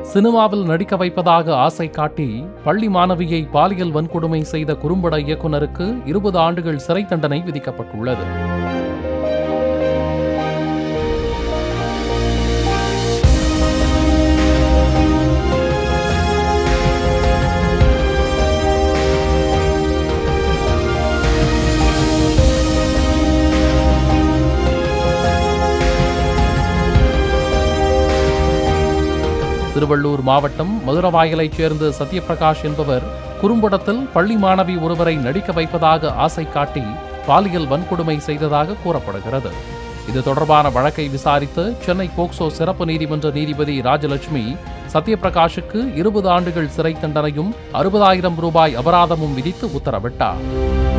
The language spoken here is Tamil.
சினிமாவில் நடிக்க வைப்பதாக ஆசை காட்டி பள்ளி மாணவியை பாலியல் வன்கொடுமை செய்த குறும்பட இயக்குனருக்கு இருபது ஆண்டுகள் சிறை தண்டனை விதிக்கப்பட்டுள்ளது திருவள்ளூர் மாவட்டம் மதுரவாயலைச் சேர்ந்த சத்யபிரகாஷ் என்பவர் குறும்படத்தில் பள்ளி மாணவி ஒருவரை நடிக்க வைப்பதாக ஆசை காட்டி பாலியல் வன்கொடுமை செய்ததாக கூறப்படுகிறது இது தொடர்பான வழக்கை விசாரித்த சென்னை போக்சோ சிறப்பு நீதிமன்ற நீதிபதி ராஜலட்சுமி சத்யபிரகாஷுக்கு இருபது ஆண்டுகள் சிறை தண்டனையும் அறுபதாயிரம் ரூபாய் அபராதமும் விதித்து உத்தரவிட்டார்